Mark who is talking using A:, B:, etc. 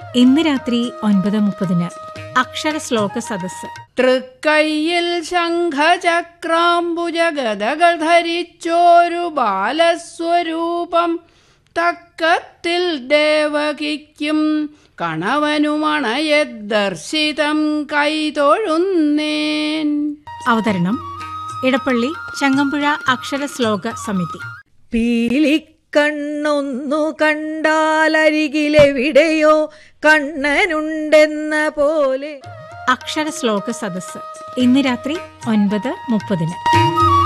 A: ഇന്ന് രാത്രി ഒൻപത് മുപ്പതിന് അക്ഷര ശ്ലോക സദസ്സ്
B: തൃക്കൈയിൽ ശംഖചക്രാംബുജഗതകൾ ധരിച്ചോരു ബാലസ്വരൂപം തക്കത്തിൽ ദേവകിക്കും കണവനുമണയെ ദർശിതം കൈതൊഴുന്നേൻ
A: അവതരണം ഇടപ്പള്ളി ചങ്ങമ്പുഴ അക്ഷര ശ്ലോക സമിതി
C: പീലിക്കണ്ണൊന്നു കണ്ടാലരികിലെവിടെയോ കണ്ണനുണ്ടെന്ന പോലെ
A: അക്ഷര ശ്ലോക സദസ്സ് ഇന്ന് രാത്രി ഒൻപത് മുപ്പതിന്